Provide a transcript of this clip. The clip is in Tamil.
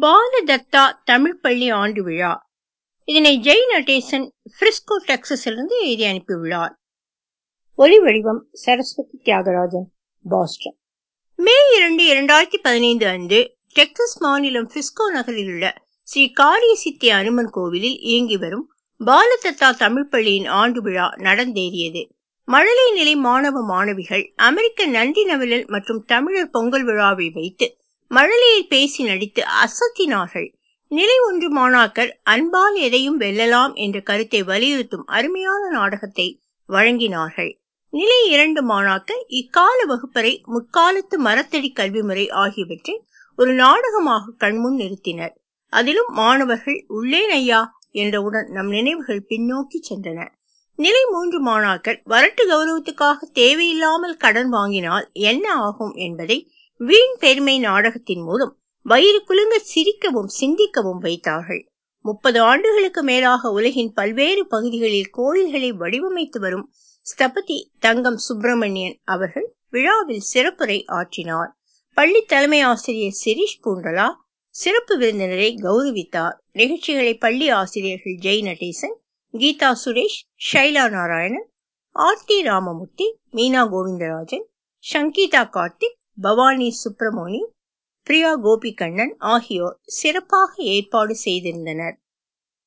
பாலதத்தா தமிழ் பள்ளி ஆண்டு விழா இதனை ஜெய் நடேசன் பிரிஸ்கோ டெக்சஸிலிருந்து எழுதி அனுப்பியுள்ளார் ஒலி வடிவம் சரஸ்வதி தியாகராஜன் பாஸ்டன் மே இரண்டு இரண்டாயிரத்தி பதினைந்து அன்று டெக்சஸ் மாநிலம் பிரிஸ்கோ நகரில் உள்ள ஸ்ரீ காரிய சித்தி அனுமன் கோவிலில் இயங்கி வரும் பாலதத்தா தமிழ் பள்ளியின் ஆண்டு விழா நடந்தேறியது மழலை நிலை மாணவ மாணவிகள் அமெரிக்க நன்றி நவிழல் மற்றும் தமிழர் பொங்கல் விழாவை வைத்து மழலையில் பேசி நடித்து அசத்தினார்கள் நிலை ஒன்று மாணாக்கர் அன்பால் எதையும் வெல்லலாம் என்ற கருத்தை வலியுறுத்தும் அருமையான நாடகத்தை வழங்கினார்கள் நிலை இரண்டு மாணாக்கர் இக்கால வகுப்பறை முற்காலத்து மரத்தடி கல்வி முறை ஆகியவற்றை ஒரு நாடகமாக கண்முன் நிறுத்தினர் அதிலும் மாணவர்கள் உள்ளேன் ஐயா என்றவுடன் நம் நினைவுகள் பின்னோக்கி சென்றன நிலை மூன்று மாணாக்கர் வரட்டு கௌரவத்துக்காக தேவையில்லாமல் கடன் வாங்கினால் என்ன ஆகும் என்பதை வீண் பெருமை நாடகத்தின் மூலம் வயிறு குலுங்க சிரிக்கவும் சிந்திக்கவும் வைத்தார்கள் முப்பது ஆண்டுகளுக்கு மேலாக உலகின் பல்வேறு பகுதிகளில் கோயில்களை வடிவமைத்து வரும் ஸ்தபதி தங்கம் சுப்பிரமணியன் அவர்கள் விழாவில் சிறப்புரை ஆற்றினார் பள்ளி தலைமை ஆசிரியர் சிரீஷ் பூண்டலா சிறப்பு விருந்தினரை கௌரவித்தார் நிகழ்ச்சிகளை பள்ளி ஆசிரியர்கள் ஜெய் நடேசன் கீதா சுரேஷ் ஷைலா நாராயணன் ஆர்த்தி ராமமூர்த்தி மீனா கோவிந்தராஜன் சங்கீதா கார்த்திக் பவானி சுப்பிரமோனி பிரியா கோபிகண்ணன் ஆகியோர் சிறப்பாக ஏற்பாடு செய்திருந்தனர்